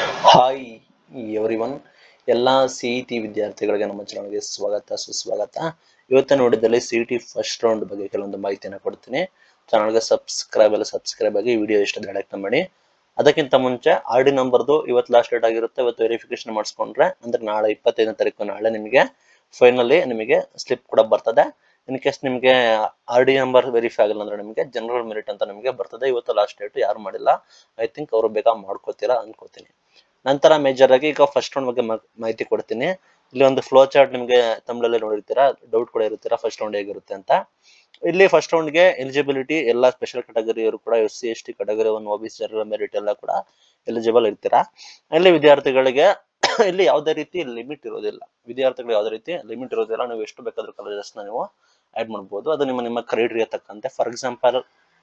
hi everyone ಎಲ್ಲ C E T ವಿದ್ಯಾರ್ಥಿಗಳಿಗೆ ನಮ್ಮ ಚಾನಲ್ಗೆ ಸ್ವಾಗತ ಸುಸ್ವಾಗತ ಇವತ್ತು ನೋಡಿದಲ್ಲಿ C E T first round ಬಗ್ಗೆ ಕೆಲವೊಂದು ಮಾಹಿತಿಯನ್ನು ಕೊಡ್ತೀನಿ ಚಾನಲ್ಗೆ ಸಬ್ಸ್ಕ್ರೈಬ್ ಎಲ್ಲ ಸಬ್ಸ್ಕ್ರೈಬ್ ಆಗಿ ವಿಡಿಯೋ ಇಷ್ಟ ಡೈರೆಕ್ಟ್ ಮಾಡಿ ಅದಕ್ಕಿಂತ ಮುಂಚೆ ಆರ್ ಡಿ ನಂಬರ್ದು ಇವತ್ತು ಲಾಸ್ಟ್ ಡೇಟ್ ಆಗಿರುತ್ತೆ ಇವತ್ತು ವೆರಿಫಿಕೇಶನ್ ಮಾಡಿಸ್ಕೊಂಡ್ರೆ ಅಂದ್ರೆ ನಾಳೆ ಇಪ್ಪತ್ತೈದನೇ ತಾರೀಕು ನಾಳೆ ನಿಮಗೆ ಫೈನಲಿ ನಿಮಗೆ ಸ್ಲಿಪ್ ಕೂಡ ಬರ್ತದೆ ಇನ್ ಕೇಸ್ ನಿಮಗೆ ಆರ್ ಡಿ ನಂಬರ್ ವೆರಿಫೈ ಆಗಿಲ್ಲ ಅಂದ್ರೆ ನಿಮಗೆ ಜನರಲ್ ಮೆರಿಟ್ ಅಂತ ನಿಮಗೆ ಬರ್ತದೆ ಇವತ್ತು ಲಾಸ್ಟ್ ಡೇಟ್ ಯಾರು ಮಾಡಿಲ್ಲ ಐ ಥಿಂಕ್ ಅವರು ಬೇಗ ಮಾಡ್ಕೋತೀರಾ ಅನ್ಕೋತೀನಿ ನಂತರ ಮೇಜರ್ ಆಗಿ ಈಗ ಫಸ್ಟ್ ರೌಂಡ್ ಬಗ್ಗೆ ಮ- ಮಾಹಿತಿ ಕೊಡ್ತೀನಿ ಇಲ್ಲಿ ಒಂದು ಫ್ಲೋ ಚಾರ್ಟ್ ನಿಮಗೆ ತಮಿಳಲ್ಲಿ ನೋಡಿರ್ತೀರಾ ಡೌಟ್ ಕೂಡ ಇರ್ತೀರಾ ಫಸ್ಟ್ ರೌಂಡ್ ಹೇಗಿರುತ್ತೆ ಅಂತ ಇಲ್ಲಿ ಫಸ್ಟ್ ರೌಂಡ್ಗೆ ಎಲಿಜಿಬಿಲಿಟಿ ಎಲ್ಲ ಸ್ಪೆಷಲ್ ಕ್ಯಾಟಗರಿಯವರು ಕೂಡ S C S T category one O B C general merit ಎಲ್ಲ ಕೂಡ ಎಲಿಜಿಬಲ್ ಇರ್ತೀರಾ ಇಲ್ಲಿ ವಿದ್ಯಾರ್ಥಿಗಳಿಗೆ ಇಲ್ಲಿ ಯಾವುದೇ ರೀತಿ ಲಿಮಿಟ್ ಇರೋದಿಲ್ಲ ವಿದ್ಯಾರ್ಥಿಗಳು ಯಾವುದೇ ರೀತಿ ಲಿಮಿಟ್ ಇರೋದಿಲ್ಲ ನೀವು ಎಷ್ಟು ಬೇಕಾದ್ರೂ ಕಾಲೇಜಸ್ನ ನೀವು ಆಡ್ ಮಾಡ್ಬೋದು ಅದು ನಿಮ್ಮ ನಿಮ್ಮ ಕ್ರೈಟೀರಿಯಾ ತಕ್ಕಂತೆ ಫಾರ್ ಎಕ್ಸಾಂಪಲ್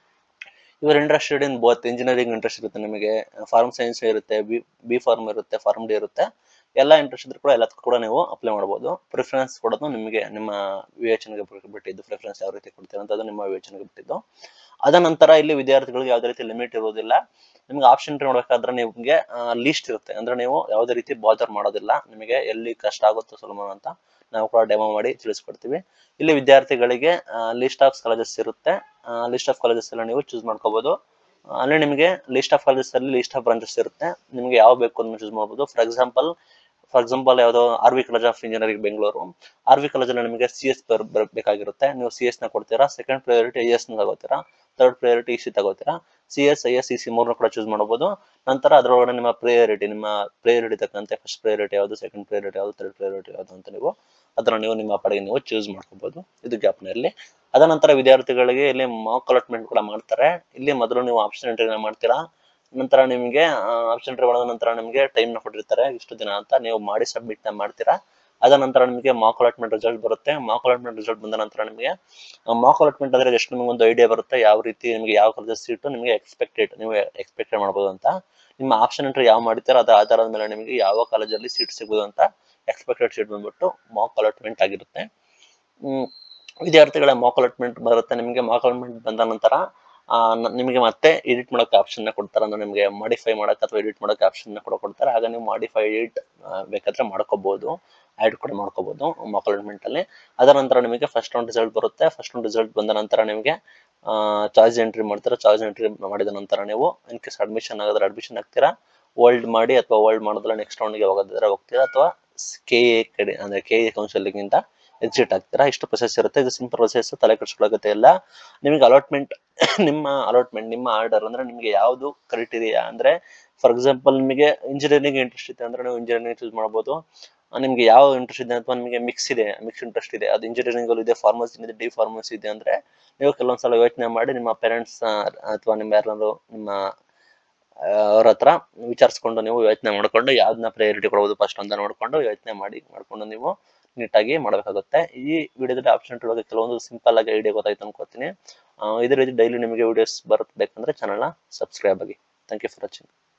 ಇವರು interested in both engineering interest ಇರುತ್ತೆ ನಿಮಗೆ ಫಾರ್ಮ್ ಸೈನ್ಸ್ ಇರುತ್ತೆ ಬಿ ಬಿ ಫಾರ್ಮ್ ಇರುತ್ತೆ ಫಾರ್ಮ್ ಡಿ ಇರುತ್ತೆ ಎಲ್ಲ ಇಂಟ್ರೆಸ್ಟ್ ಇದ್ರೂ ಕೂಡ ಎಲ್ಲದಕ್ಕೂ ಕೂಡ ನೀವು ಅಪ್ಲೈ ಮಾಡ್ಬೋದು ಪ್ರಿಫರೆನ್ಸ್ ಕೊಡೋದು ನಿಮಗೆ ನಿಮ್ಮ ವಿವೇಚನೆಗೆ ಬಿಟ್- ಬಿಟ್ಟಿದ್ದು ಪ್ರಿಫರೆನ್ಸ್ ಯಾವ ರೀತಿ ಕೊಡ್ತೀರ ಅಂತ ಅದು ನಿಮ್ಮ ವಿವೇಚನೆಗೆ ಬಿಟ್ಟಿದ್ದು ಅದ ನಂತರ ಇಲ್ಲಿ ವಿದ್ಯಾರ್ಥಿಗಳಿಗೆ ಯಾವುದೇ ರೀತಿ ಲಿಮಿಟ್ ಇರೋದಿಲ್ಲ ನಿಮ್ಗೆ ಆಪ್ಷನ್ ನೋಡ್ಬೇಕಾದ್ರೆ ನಿಮಗೆ ಲೀಸ್ಟ್ ಇರುತ್ತೆ ಅಂದ್ರೆ ನೀವು ಯಾವುದೇ ರೀತಿ ಬಾದರ್ ಮಾಡೋದಿಲ್ಲ ನಿಮಗೆ ಎಲ್ಲಿ ಕಷ್ಟ ಆಗುತ್ತೋ ಸುಲಭ ಅಂತ ನಾವು ಕೂಡ ಡೆಮೋ ಮಾಡಿ ತಿಳಿಸ್ಕೊಡ್ತೀವಿ ಇಲ್ಲಿ ವಿದ್ಯಾರ್ಥಿಗಳಿಗೆ ಲಿಸ್ಟ್ ಆಫ್ ಕಾಲೇಜಸ್ ಇರುತ್ತೆ ಲಿಸ್ಟ್ ಆಫ್ ಕಾಲೇಜಸ್ ಎಲ್ಲ ನೀವು ಚೂಸ್ ಮಾಡ್ಕೋಬಹುದು ಅಲ್ಲಿ ನಿಮಗೆ ಲಿಸ್ಟ್ ಆಫ್ ಕಾಲೇಜಸ್ ಅಲ್ಲಿ ಲಿಸ್ಟ್ ಆಫ್ ಬ್ರಾಂಚಸ್ ಇರುತ್ತೆ ನಿಮಗೆ ಯಾವ ಬೇಕು ಅಂತ ಚೂಸ್ ಮಾಡ್ಬೋದು ಫಾರ್ ಎಕ್ಸಾಂಪಲ್ ಫಾರ್ ಎಕ್ಸಾಂಪಲ್ ಯಾವುದೋ R V college of engineering Bengaluru R V ಕಾಲೇಜಲ್ಲಿ ನಿಮಗೆ ಸಿ ಎಸ್ ಬೇಕಾಗಿರುತ್ತೆ ನೀವು ಸಿ ಎಸ್ ನ ಕೊಡ್ತೀರಾ ಸೆಕೆಂಡ್ ಪ್ರಯಾರಿಟಿ ಐ ಎಸ್ ನ ತಗೋತೀರಾ ಥರ್ಡ್ ಪ್ರಯಾರಿಟಿ ಇ ಸಿ ತಗೋತೀರಾ C S I S E C ಮೂರನ್ನ ಕೂಡ ಚೂಸ್ ಮಾಡಬಹುದು ನಂತರ ಅದರೊಳಗಡೆ ನಿಮ್ಮ ಪ್ರಯಾರಿಟಿ ನಿಮ್ಮ ಪ್ರಯಾರಿಟಿ ತಕ್ಕಂತೆ ಫಸ್ಟ್ ಪ್ರಯಾರಿಟಿ ಯಾವುದು ಸೆಕೆಂಡ್ ಪ್ರಯಾರಿಟಿ ಯಾವುದು ಥರ್ಡ್ ಪ್ರಯಾರಿಟಿ ಯಾವುದು ಅಂತ ನೀವು ಅದನ್ನ ನೀವು ನಿಮ್ಮ ಪಡೆಗೆ ನೀವು ಚೂಸ್ ಮಾಡ್ಕೋಬಹುದು ಇದು ಗ್ಯಾಪ್ನಲ್ಲಿ ಅದ ನಂತರ ವಿದ್ಯಾರ್ಥಿಗಳಿಗೆ ಇಲ್ಲಿ ಮಾಕ್ ಅಲಾಟ್ಮೆಂಟ್ ಕೂಡ ಮಾಡ್ತಾರೆ ಇಲ್ಲಿ ಮೊದಲು ನೀವು ಆಪ್ಷನ್ ಎಂಟ್ರಿನ ಮಾಡ್ತೀರಾ ನಂತರ ನಿಮಗೆ ಆಪ್ಷನ್ ಎಂಟ್ರಿ ಮಾಡಿದ ನಂತರ ನಿಮಗೆ ಟೈಮ್ ನ ಕೊಟ್ಟಿರ್ತಾರೆ ಇಷ್ಟು ದಿನ ಅಂತ ನೀವು ಮಾಡಿ ಸಬ್ಮಿಟ್ ನ ಮಾಡ್ತೀರಾ ಅದ ನಂತರ ನಿಮಗೆ ಮಾಕ್ ಅಲಾಟ್ಮೆಂಟ್ ರಿಸಲ್ಟ್ ಬರುತ್ತೆ ಮಾಕ್ ಅಲಾಟ್ಮೆಂಟ್ ರಿಸಲ್ಟ್ ಬಂದ ನಂತರ ನಿಮಗೆ ಮಾಕ್ ಅಲಾಟ್ಮೆಂಟ್ ಅಂದ್ರೆ ಎಷ್ಟು ನಿಮಗೆ ಒಂದು ಐಡಿಯಾ ಬರುತ್ತೆ ಯಾವ ರೀತಿ ನಿಮಗೆ ಯಾವ ಕಾಲೇಜ್ ಸೀಟು ನಿಮಗೆ ಎಕ್ಸ್ಪೆಕ್ಟೆಡ್ ನೀವು ಎಕ್ಸ್ಪೆಕ್ಟೆಡ್ ಮಾಡ್ಬೋದು ಅಂತ ನಿಮ್ಮ ಆಪ್ಷನ್ ಎಂಟ್ರಿ ಯಾವ ಮಾಡ್ತೀರಾ ಅದರ ಆಧಾರದ ಮೇಲೆ ನಿಮಗೆ ಯಾವ ಕಾಲೇಜಲ್ಲಿ ಸೀಟ್ ಸಿಗ್ಬೋದು ಅಂತ ಎಕ್ಸ್ಪೆಕ್ಟೆಡ್ ಸೀಟ್ ಬಂದ್ಬಿಟ್ಟು ಮಾಕ್ ಅಲಾಟ್ಮೆಂಟ್ ಆಗಿರುತ್ತೆ ಹ್ಮ್, ವಿದ್ಯಾರ್ಥಿಗಳ ಮಾಕ್ ಅಲಾಟ್ಮೆಂಟ್ ಬರುತ್ತೆ ನಿಮಗೆ ಮಾಕ್ ಅಲಾಟ್ಮೆಂಟ್ ಬಂದ ನಂತರ ಆ, ನ- ನಿಮಗೆ ಮತ್ತೆ ಎಡಿಟ್ ಮಾಡೋಕೆ ಆಪ್ಷನ್ ಕೊಡ್ತಾರೆ ಅಂದ್ರೆ ನಿಮಗೆ ಮಾಡಿಫೈ ಮಾಡಕ್ಕೆ ಅಥವಾ ಎಡಿಟ್ ಮಾಡೋಕೆ ಆಪ್ಷನ್ ಕೂಡ ಕೊಡ್ತಾರೆ ಆಗ ನೀವು ಮಾಡಿಫೈ ಎಡಿಟ್ ಬೇಕಾದ್ರೆ ಮಾಡ್ಕೋಬಹುದು ಆ್ಯಡ್ ಕೂಡ ಮಾಡ್ಕೋಬಹುದು ಮಾಕ್ ಅಲಾಟ್ಮೆಂಟ್ ಅಲ್ಲಿ ಅದರ ನಂತರ ನಿಮಗೆ ಫಸ್ಟ್ ರೌಂಡ್ ರಿಸಲ್ಟ್ ಬರುತ್ತೆ ಫಸ್ಟ್ ರೌಂಡ್ ರಿಸಲ್ಟ್ ಬಂದ ನಂತರ ನಿಮಗೆ ಚಾರ್ಜ್ ಎಂಟ್ರಿ ಮಾಡ್ತೀರಾ ಚಾರ್ಜ್ ಎಂಟ್ರಿ ಮಾಡಿದ ನಂತರ ನೀವು ಇನ್ ಕೇಸ್ ಅಡ್ಮಿಷನ್ ಆಗಿದ್ರೆ ಅಡ್ಮಿಷನ್ ಆಗ್ತೀರಾ ಓಲ್ಡ್ ಮಾಡಿ ಅಥವಾ ಓಲ್ಡ್ ಮಾಡಿದ್ರೆ ನೆಕ್ಸ್ಟ್ ರೌಂಡ್ಗೆ ಹೋಗೋದಾದ್ರೆ ಹೋಗ್ತೀರಾ ಅಥವಾ ಕೆ ಎ ಕಡೆ ಅಂದ್ರೆ ಕೆ ಎ ಕೌನ್ಸಿಲಿಂಗ್ ಇಂದ ಎಕ್ಸಿಟ್ ಆಗ್ತೀರಾ ಇಷ್ಟು ಪ್ರೊಸೆಸ್ ಇರುತ್ತೆ ಇದು ಸಿಂಪಲ್ ಪ್ರೊಸೆಸ್ ತಲೆ ಕೆಡಿಸ್ಕೊಳ್ಳೋಗುತ್ತೆ ಇಲ್ಲ ನಿಮಗೆ ಅಲಾಟ್ಮೆಂಟ್ ನಿಮ್ಮ ಅಲಾಟ್ಮೆಂಟ್ ನಿಮ್ಮ ಆರ್ಡರ್ ಅಂದ್ರೆ ನಿಮಗೆ ಯಾವುದು ಕ್ರೈಟೀರಿಯಾ ಅಂದ್ರೆ ಫಾರ್ ಎಕ್ಸಾಂಪಲ್ ನಿಮಗೆ ಇಂಜಿನಿಯರಿಂಗ್ ಇಂಟ್ರೆಸ್ಟ್ ಇದೆ ಅಂದ್ರೆ ನೀವು ಇಂಜಿನಿಯರಿಂಗ್ ಚೂಸ್ ಮಾಡ್ಬೋದು ಆ, ನಿಮ್ಗೆ ಯಾವ ಇಂಟ್ರೆಸ್ಟ್ ಇದೆ ಅಥವಾ ನಿಮಗೆ ಮಿಕ್ಸ್ ಇದೆ ಮಿಕ್ಸ್ ಇಂಟ್ರೆಸ್ಟ್ ಇದೆ ಅದು ಇಂಜಿನಿಯರಿಂಗ್ ಅಲ್ಲಿ ಇದೆ ಫಾರ್ಮಸಿ ಇದೆ ಡಿ ಫಾರ್ಮಸಿ ಇದೆ ಅಂದ್ರೆ ನೀವು ಕೆಲವೊಂದ್ಸಲ ಯೋಚನೆ ಮಾಡಿ ನಿಮ್ಮ ಪೇರೆಂಟ್ಸ್ ಅಥವಾ ನಿಮ್ಮ ಯಾರಾದ್ರು ನಿಮ್ಮ ಆ, ಅವ್ರ ಹತ್ರ ವಿಚಾರಿಸ್ಕೊಂಡು ನೀವು ಯೋಚನೆ ಮಾಡ್ಕೊಂಡು ಯಾವ್ದನ್ನ ಪ್ರಯಾರಿಟಿ ಕೊಡ್ಬೋದು ಫಸ್ಟ್ ಅಂತ ನೋಡ್ಕೊಂಡು ಯೋಚನೆ ಮಾಡಿ ಮಾಡ್ಕೊಂಡು ನೀವು ನೀಟಾಗಿ ಮಾಡಬೇಕಾಗುತ್ತೆ ಈ ವಿಡಿಯೋದಲ್ಲಿ ಆಪ್ಷನ್ ಒಳಗೆ ಕೆಲವೊಂದು ಸಿಂಪಲ್ ಆಗಿ ಐಡಿಯಾ ಗೊತ್ತಾಯ್ತು ಅನ್ಕೋತೀನಿ ಆ, ಇದೇ ರೀತಿ ಡೈಲಿ ನಿಮಗೆ ವಿಡಿಯೋಸ್ ಬರಬೇಕಂದ್ರೆ ಚಾನಲ್ನ ಸಬ್ಸ್ಕ್ರೈಬ್ ಆಗಿ ಥ್ಯಾಂಕ್ ಯು ಫಾರ್ ವಾಚಿಂಗ್